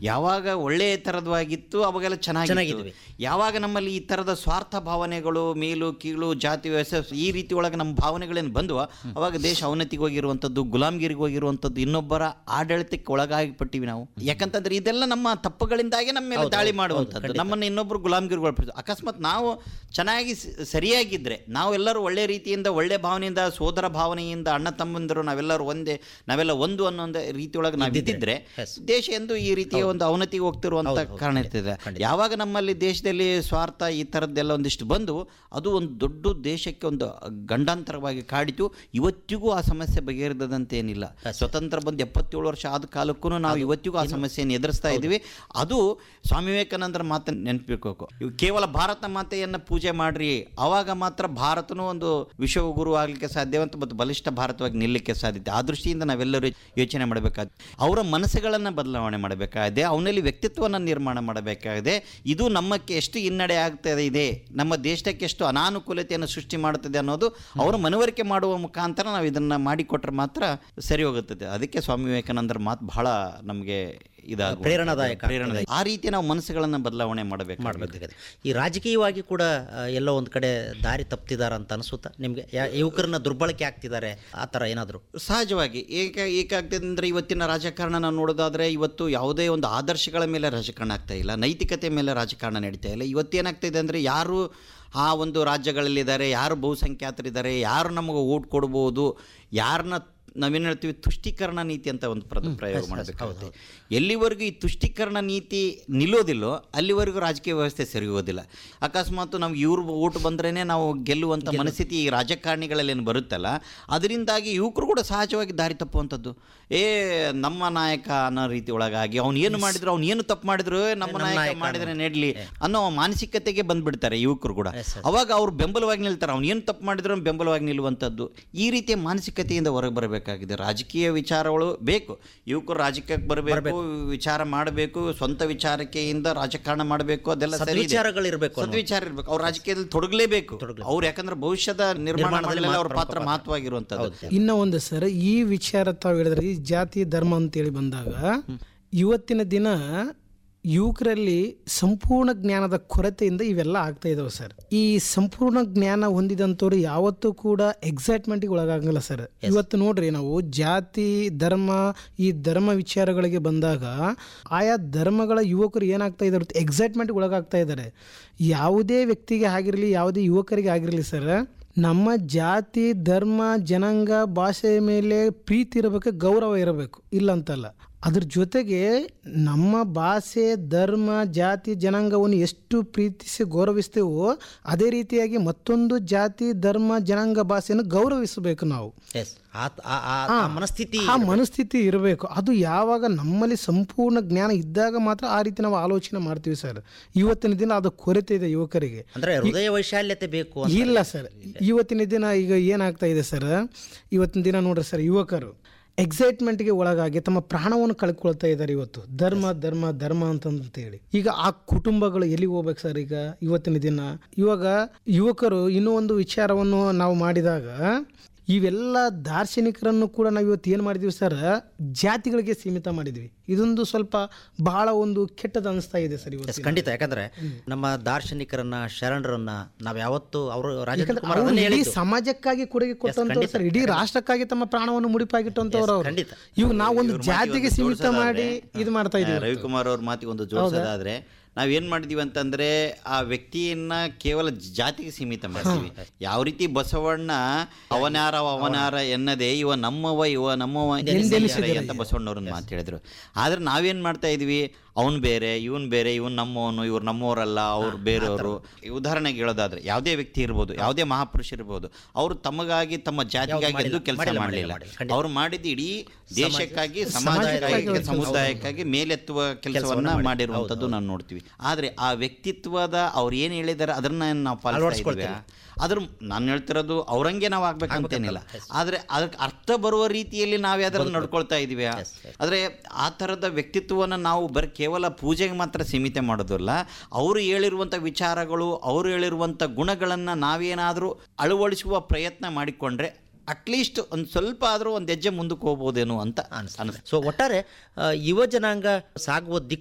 ಯಾವಾಗ ಒಳ್ಳೆಯ ಥರದವಾಗಿತ್ತು ಅವಾಗೆಲ್ಲ ಚೆನ್ನಾಗಿತ್ತು ಚೆನ್ನಾಗಿದ್ವಿ. ಯಾವಾಗ ನಮ್ಮಲ್ಲಿ ಈ ಥರದ ಸ್ವಾರ್ಥ ಭಾವನೆಗಳು ಮೇಲು ಕೀಳು ಜಾತಿ ವ್ಯವಸ್ಥೆ ಈ ರೀತಿ ಒಳಗೆ ನಮ್ಮ ಭಾವನೆಗಳೇನು ಬಂದವ ಅವಾಗ ದೇಶ ಅವನತಿಗೆ ಹೋಗಿರುವಂಥದ್ದು ಗುಲಾಮ್ಗಿರಿಗೆ ಹೋಗಿರುವಂಥದ್ದು ಇನ್ನೊಬ್ಬರ ಆಡಳಿತಕ್ಕೆ ಒಳಗಾಗಿ ಪಟ್ಟಿವಿ ನಾವು ಯಾಕಂತಂದ್ರೆ ಇದೆಲ್ಲ ನಮ್ಮ ತಪ್ಪುಗಳಿಂದಾಗೆ ನಮ್ಮ ಮೇಲೆ ದಾಳಿ ಮಾಡುವಂಥದ್ದು ನಮ್ಮನ್ನು ಇನ್ನೊಬ್ಬರು ಗುಲಾಮ್ಗಿರಿಗಳು ಅಕಸ್ಮಾತ್ ನಾವು ಚೆನ್ನಾಗಿ ಸ- ಸರಿಯಾಗಿದ್ದರೆ ನಾವೆಲ್ಲರೂ ಒಳ್ಳೆ ರೀತಿಯಿಂದ ಒಳ್ಳೆ ಭಾವನೆಯಿಂದ ಸೋದರ ಭಾವನೆಯಿಂದ ಅಣ್ಣ ತಮ್ಮಂದಿರು ನಾವೆಲ್ಲರೂ ಒಂದೇ ನಾವೆಲ್ಲ ಒಂದು ಅನ್ನೋ ಒಂದು ರೀತಿಯೊಳಗೆ ನಾವು ಇದ್ದಿದ್ರೆ ದೇಶ ಎಂದು ಈ ರೀತಿಯ ಒಂದು ಅವನತಿಗೆ ಹೋಗ್ತಿರುವಂಥ ಕಾರಣ ಇರ್ತದೆ ಯಾವಾಗ ನಮ್ಮಲ್ಲಿ ದೇಶದಲ್ಲಿ ಸ್ವಾರ್ಥ ಈ ಥರದ್ದೆಲ್ಲ ಒಂದಿಷ್ಟು ಬಂದು ಅದು ಒಂದು ದೊಡ್ಡ ದೇಶಕ್ಕೆ ಒಂದು ಗಂಡಾಂತರವಾಗಿ ಕಾಡಿತು ಇವತ್ತಿಗೂ ಆ ಸಮಸ್ಯೆ ಬಗೆಹರಿದಂತೆ ಏನಿಲ್ಲ ಸ್ವತಂತ್ರ ಬಂದು ಎಪ್ಪತ್ತೇಳು ವರ್ಷ ಆದ ಕಾಲಕ್ಕೂ ನಾವು ಇವತ್ತಿಗೂ ಆ ಸಮಸ್ಯೆಯನ್ನು ಎದುರಿಸ್ತಾ ಇದ್ದೀವಿ ಅದು ಸ್ವಾಮಿ ವಿವೇಕಾನಂದರ ಮಾತನ್ನು ನೆನಪಿರ್ಬೇಕು ಇವು ಕೇವಲ ಭಾರತ ಮಾತೆಯನ್ನು ಪೂಜೆ ಮಾಡ್ರಿ ಅವಾಗ ಮಾತ್ರ ಭಾರತನೂ ಒಂದು ವಿಶ್ವಗುರು ಆಗಲಿಕ್ಕೆ ಸಾಧ್ಯವಂತ ಮತ್ತು ಬಲಿಷ್ಠ ಭಾರತವಾಗಿ ನಿಲ್ಲಕ್ಕೆ ಸಾಧ್ಯತೆ ಆ ದೃಷ್ಟಿಯಿಂದ ನಾವೆಲ್ಲರೂ ಯೋಚನೆ ಮಾಡಬೇಕಾದ ಅವರ ಮನಸ್ಸುಗಳನ್ನು ಬದಲಾವಣೆ ಮಾಡಬೇಕಾಗಿದೆ ಅವನಲ್ಲಿ ವ್ಯಕ್ತಿತ್ವವನ್ನು ನಿರ್ಮಾಣ ಮಾಡಬೇಕಾಗಿದೆ ಇದು ನಮ್ಮಕ್ಕೆ ಎಷ್ಟು ಹಿನ್ನಡೆ ಆಗ್ತದೆ ಇದೆ ನಮ್ಮ ದೇಶಕ್ಕೆ ಎಷ್ಟು ಅನಾನುಕೂಲತೆಯನ್ನು ಸೃಷ್ಟಿ ಮಾಡುತ್ತದೆ ಅನ್ನೋದು ಅವರ ಮನವರಿಕೆ ಮಾಡುವ ಮುಖಾಂತರ ನಾವು ಇದನ್ನು ಮಾಡಿಕೊಟ್ರೆ ಮಾತ್ರ ಸರಿ ಹೋಗುತ್ತದೆ ಅದಕ್ಕೆ ಸ್ವಾಮಿ ವಿವೇಕಾನಂದರ ಮಾತು ಬಹಳ ನಮಗೆ ಇದಾಗ ಪ್ರೇರಣಾದಾಯಕ ಪ್ರೇರಣಾದಾಯಕ ಆ ರೀತಿ ನಾವು ಮನಸ್ಸುಗಳನ್ನು ಬದಲಾವಣೆ ಮಾಡಬೇಕು ಮಾಡಬೇಕಾಗಿದೆ ಈ ರಾಜಕೀಯವಾಗಿ ಕೂಡ ಆ, ಎಲ್ಲೋ ಒಂದು ಕಡೆ ದಾರಿ ತಪ್ತಿದ್ದಾರೆ ಅಂತ ಅನಿಸುತ್ತಾ ನಿಮಗೆ ಯುವಕರನ್ನ ದುರ್ಬಳಕೆ ಆಗ್ತಿದ್ದಾರೆ ಆ ಥರ ಏನಾದರೂ ಸಹಜವಾಗಿ ಏಕ ಏಕಾಗ್ತದೆ ಅಂದರೆ ಇವತ್ತಿನ ರಾಜಕಾರಣ ನಾವು ನೋಡೋದಾದರೆ ಇವತ್ತು ಯಾವುದೇ ಒಂದು ಆದರ್ಶಗಳ ಮೇಲೆ ರಾಜಕಾರಣ ಆಗ್ತಾ ಇಲ್ಲ ನೈತಿಕತೆ ಮೇಲೆ ರಾಜಕಾರಣ ನಡೀತಾ ಇಲ್ಲ ಇವತ್ತೇನಾಗ್ತಿದೆ ಅಂದರೆ ಯಾರು ಆ ಒಂದು ರಾಜ್ಯಗಳಲ್ಲಿದ್ದಾರೆ ಯಾರು ಬಹುಸಂಖ್ಯಾತರಿದ್ದಾರೆ ಯಾರು ನಮಗೆ ಓಟ್ ಕೊಡ್ಬೋದು ಯಾರನ್ನ ನಾವೇನು ಹೇಳ್ತೀವಿ ತುಷ್ಟೀಕರಣ ನೀತಿ ಅಂತ ಒಂದು ಪ್ರ ಪ್ರಯೋಗ ಮಾಡಬೇಕಾಗುತ್ತೆ ಎಲ್ಲಿವರೆಗೂ ಈ ತುಷ್ಟೀಕರಣ ನೀತಿ ನಿಲ್ಲೋದಿಲ್ಲೋ ಅಲ್ಲಿವರೆಗೂ ರಾಜಕೀಯ ವ್ಯವಸ್ಥೆ ಸರಿ ಹೋಗೋದಿಲ್ಲ ಅಕಸ್ಮಾತ್ ನಮ್ಗೆ ಇವ್ರು ಓಟ್ ಬಂದ್ರೇ ನಾವು ಗೆಲ್ಲುವಂಥ ಮನಸ್ಥಿತಿ ಈ ರಾಜಕಾರಣಿಗಳಲ್ಲಿ ಏನು ಬರುತ್ತಲ್ಲ ಅದರಿಂದಾಗಿ ಯುವಕರು ಕೂಡ ಸಹಜವಾಗಿ ದಾರಿ ತಪ್ಪುವಂಥದ್ದು ಏ ನಮ್ಮ ನಾಯಕ ಅನ್ನೋ ರೀತಿ ಒಳಗಾಗಿ ಅವ್ನು ಏನು ಮಾಡಿದ್ರು ಅವ್ನು ಏನು ತಪ್ಪು ಮಾಡಿದ್ರು ಏ, ನಮ್ಮ ನಾಯಕ ಮಾಡಿದ್ರೆ ನೆಡ್ಲಿ ಅನ್ನೋ ಮಾನಸಿಕತೆಗೆ ಬಂದ್ಬಿಡ್ತಾರೆ ಯುವಕರು ಕೂಡ ಅವಾಗ ಅವ್ರು ಬೆಂಬಲವಾಗಿ ನಿಲ್ತಾರೆ ಅವ್ನು ಏನು ತಪ್ಪು ಮಾಡಿದ್ರು ಅವ್ನು ಬೆಂಬಲವಾಗಿ ನಿಲ್ಲುವಂಥದ್ದು ಈ ರೀತಿಯ ಮಾನಸಿಕತೆಯಿಂದ ಹೊರಗೆ ಬರಬೇಕಾಗಿದೆ ರಾಜಕೀಯ ವಿಚಾರಗಳು ಬೇಕು ಯುವಕರು ರಾಜಕೀಯಕ್ಕೆ ಬರಬೇಕು ವಿಚಾರ ಮಾಡಬೇಕು ಸ್ವಂತ ವಿಚಾರಕ್ಕೆಯಿಂದ ರಾಜಕಾರಣ ಮಾಡಬೇಕು ಅದೆಲ್ಲ ಸರಿ ಇದೆ. ಸದ್ವಿಚಾರಗಳಿರ್ಬೇಕು ಅನ್ನೋದು. ಸದ್ವಿಚಾರ ಇರಬೇಕು ಅವ್ರು ರಾಜಕೀಯದಲ್ಲಿ ತೊಡಗಲೇಬೇಕು ಅವ್ರು ಯಾಕಂದ್ರೆ ಭವಿಷ್ಯದ ನಿರ್ಮಾಣ ಮಾಡಲಿಲ್ಲ ಅವ್ರ ಪಾತ್ರ ಮಹತ್ವವಾಗಿರುವಂಥದ್ದು ಇನ್ನ ಒಂದು ಸರ್ ಈ ವಿಚಾರ ತಾವು ಹೇಳಿದ್ರೆ ಈ ಜಾತಿ ಧರ್ಮ ಅಂತೇಳಿ ಬಂದಾಗ ಇವತ್ತಿನ ದಿನ ಯುವಕರಲ್ಲಿ ಸಂಪೂರ್ಣ ಜ್ಞಾನದ ಕೊರತೆಯಿಂದ ಇವೆಲ್ಲ ಆಗ್ತಾ ಇದಾವೆ ಸರ್ ಈ ಸಂಪೂರ್ಣ ಜ್ಞಾನ ಹೊಂದಿದಂಥವ್ರು ಯಾವತ್ತೂ ಕೂಡ ಎಕ್ಸೈಟ್ಮೆಂಟ್ಗೆ ಒಳಗಾಗಲ್ಲ ಸರ್ ಇವತ್ತು ನೋಡ್ರಿ ನಾವು ಜಾತಿ ಧರ್ಮ ಈ ಧರ್ಮ ವಿಚಾರಗಳಿಗೆ ಬಂದಾಗ ಆಯಾ ಧರ್ಮಗಳ ಯುವಕರು ಏನಾಗ್ತಾ ಇದ್ದಾರೆ ಎಕ್ಸೈಟ್ಮೆಂಟ್ಗೆ ಒಳಗಾಗ್ತಾ ಇದ್ದಾರೆ ಯಾವುದೇ ವ್ಯಕ್ತಿಗೆ ಆಗಿರಲಿ ಯಾವುದೇ ಯುವಕರಿಗೆ ಆಗಿರಲಿ ಸರ್ ನಮ್ಮ ಜಾತಿ ಧರ್ಮ ಜನಾಂಗ ಭಾಷೆಯ ಮೇಲೆ ಪ್ರೀತಿ ಇರಬೇಕು ಗೌರವ ಇರಬೇಕು ಇಲ್ಲ ಅಂತಲ್ಲ ಅದ್ರ ಜೊತೆಗೆ ನಮ್ಮ ಭಾಷೆ ಧರ್ಮ ಜಾತಿ ಜನಾಂಗವನ್ನು ಎಷ್ಟು ಪ್ರೀತಿಸಿ ಗೌರವಿಸ್ತೇವೋ ಅದೇ ರೀತಿಯಾಗಿ ಮತ್ತೊಂದು ಜಾತಿ ಧರ್ಮ ಜನಾಂಗ ಭಾಷೆಯನ್ನು ಗೌರವಿಸಬೇಕು ನಾವು ಎಸ್ ಆ ಮನಸ್ಥಿತಿ ಆ ಮನಸ್ಥಿತಿ ಇರಬೇಕು ಅದು ಯಾವಾಗ ನಮ್ಮಲ್ಲಿ ಸಂಪೂರ್ಣ ಜ್ಞಾನ ಇದ್ದಾಗ ಮಾತ್ರ ಆ ರೀತಿ ನಾವು ಆಲೋಚನೆ ಮಾಡ್ತೀವಿ ಸರ್ ಇವತ್ತಿನ ದಿನ ಅದು ಕೊರತೆ ಇದೆ ಯುವಕರಿಗೆ ಅಂದ್ರೆ ಹೃದಯ ವೈಶಾಲ್ಯತೆ ಬೇಕು ಅಂತ ಇಲ್ಲ ಸರ್ ಇವತ್ತಿನ ದಿನ ಈಗ ಏನಾಗ್ತಾ ಇದೆ ಸರ್ ಇವತ್ತಿನ ದಿನ ನೋಡ್ರಿ ಸರ್ ಯುವಕರು ಎಕ್ಸೈಟ್ಮೆಂಟ್ಗೆ ಒಳಗಾಗಿ ತಮ್ಮ ಪ್ರಾಣವನ್ನು ಕಳ್ಕೊಳ್ತಾ ಇದ್ದಾರೆ ಇವತ್ತು ಧರ್ಮ ಧರ್ಮ ಧರ್ಮ ಅಂತಂತೇಳಿ ಈಗ ಆ ಕುಟುಂಬಗಳು ಎಲ್ಲಿಗೆ ಹೋಗ್ಬೇಕು ಸರ್ ಈಗ ಇವತ್ತಿನ ದಿನ ಇವಾಗ ಯುವಕರು ಇನ್ನೂ ಒಂದು ವಿಚಾರವನ್ನು ನಾವು ಮಾಡಿದಾಗ ಇವೆಲ್ಲ ದಾರ್ಶನಿಕರನ್ನು ಕೂಡ ನಾವು ಇವತ್ತು ಏನು ಮಾಡಿದ್ವಿ ಸರ್ ಜಾತಿಗಳಿಗೆ ಸೀಮಿತ ಮಾಡಿದ್ವಿ ಇದೊಂದು ಸ್ವಲ್ಪ ಬಹಳ ಒಂದು ಕೆಟ್ಟದ ಅನಿಸ್ತಾ ಇದೆ ಸರ್ ಇವತ್ತು ಎಸ್ ಖಂಡಿತ ಯಾಕಂದ್ರೆ ನಮ್ಮ ದಾರ್ಶನಿಕರನ್ನ ಶರಣರನ್ನ ನಾವ್ ಯಾವತ್ತು ಅವರು ರಾಜೇಂದ್ರ ಯಾಕಂದ್ರೆ ಕುಮಾರ್ ಅವ್ರು ಅದನ್ನೇ ಇಡೀ ಹೇಳಿದ್ದು. ಸಮಾಜಕ್ಕಾಗಿ ಕೊಡುಗೆ ಕೊಟ್ಟಂತವ್ರು ಸರ್ ಇಡೀ ರಾಷ್ಟ್ರಕ್ಕಾಗಿ ತಮ್ಮ ಪ್ರಾಣವನ್ನು ಮುಡಿಪಾಗಿಟ್ಟಂತವ್ರು ಅವರು ಖಂಡಿತ. ಇವಾಗ ನಾವು ಒಂದು ಇವ್ರ ಜಾತಿಗೆ ಮಾತಿಗೆ ಒಂದು ಸೀಮಿತ ಮಾಡಿ ಜೋಡ್ಸೋದಾದ್ರೆ, ಇದು ಮಾಡ್ತಾ ಆ, ಇದೀವಿ ರವಿಕುಮಾರ್ ಅವ್ರ ಮಾತಿಗೆ ಒಂದು ಜೋಡಿಸೋದಾದ್ರೆ ನಾವೇನ್ ಮಾಡಿದೀವಿ ಅಂತಂದ್ರೆ ಆ ವ್ಯಕ್ತಿಯನ್ನ ಕೇವಲ ಜಾತಿಗೆ ಸೀಮಿತ ಮಾಡ್ತೀವಿ ಯಾವ ರೀತಿ ಬಸವಣ್ಣ ಅವನಾರ ಅವನಾರ ಎನ್ನದೆ ಇವ ನಮ್ಮವ ಇವ ನಮ್ಮವ ಎನ್ನಿಸಿದರೆ ಅಂತ ಬಸವಣ್ಣವ್ರನ್ನ ಮಾತು ಹೇಳಿದ್ರು ಆದ್ರೆ ನಾವೇನ್ ಮಾಡ್ತಾ ಇದೀವಿ ಅವನ್ ಬೇರೆ ಇವನ್ ಬೇರೆ ಇವನ್ ನಮ್ಮವನು ಇವ್ರು ನಮ್ಮವರಲ್ಲ ಅವ್ರು ಬೇರೆಯವರು ಉದಾಹರಣೆಗೆ ಹೇಳೋದಾದ್ರೆ ಯಾವುದೇ ವ್ಯಕ್ತಿ ಇರ್ಬೋದು ಯಾವುದೇ ಮಹಾಪುರುಷ ಇರ್ಬೋದು ಅವರು ತಮಗಾಗಿ ತಮ್ಮ ಜಾತಿಗಾಗಿ ಎಂದು ಕೆಲಸ ಮಾಡಲಿಲ್ಲ ಅವ್ರು ಮಾಡಿದ್ದು ಇಡೀ ದೇಶಕ್ಕಾಗಿ ಸಮಾಜಕ್ಕಾಗಿ ಸಮುದಾಯಕ್ಕಾಗಿ ಮೇಲೆತ್ತುವ ಕೆಲಸವನ್ನ ಮಾಡಿರುವಂತದ್ದು ನಾವು ನೋಡ್ತೀವಿ ಆದ್ರೆ ಆ ವ್ಯಕ್ತಿತ್ವದ ಅವ್ರು ಏನ್ ಹೇಳಿದಾರೆ ಅದನ್ನ ನಾವು ಪಾಲಿಸ್ತಾ ಇದ್ದೀವಿ ಅದ್ರ ನಾನು ಹೇಳ್ತಿರೋದು ಅವ್ರಂಗೆ ನಾವು ಆಗ್ಬೇಕಂತೇನಿಲ್ಲ ಆದ್ರೆ ಅದಕ್ಕೆ ಅರ್ಥ ಬರುವ ರೀತಿಯಲ್ಲಿ ನಾವು ಯಾವ್ದಾರು ನಡ್ಕೊಳ್ತಾ ಇದೀವಿ ಆದ್ರೆ ಆ ಥರದ ವ್ಯಕ್ತಿತ್ವವನ್ನು ನಾವು ಬರೀ ಕೇವಲ ಪೂಜೆಗೆ ಮಾತ್ರ ಸೀಮಿತ ಮಾಡೋದಿಲ್ಲ ಅವರು ಹೇಳಿರುವಂಥ ವಿಚಾರಗಳು ಅವರು ಹೇಳಿರುವಂಥ ಗುಣಗಳನ್ನು ನಾವೇನಾದರೂ ಅಳವಡಿಸುವ ಪ್ರಯತ್ನ ಮಾಡಿಕೊಂಡ್ರೆ ಅಟ್ಲೀಸ್ಟ್ ಒಂದು ಸ್ವಲ್ಪ ಆದರೂ ಒಂದು ಹೆಜ್ಜೆ ಮುಂದಕ್ಕೆ ಹೋಗ್ಬೋದೇನೋ ಅಂತ ಅನಿಸ್ತದೆ ಸೊ ಒಟ್ಟಾರೆ ಆ, ಯುವ ಜನಾಂಗ ಸಾಗುವ ದಿಕ್ಕು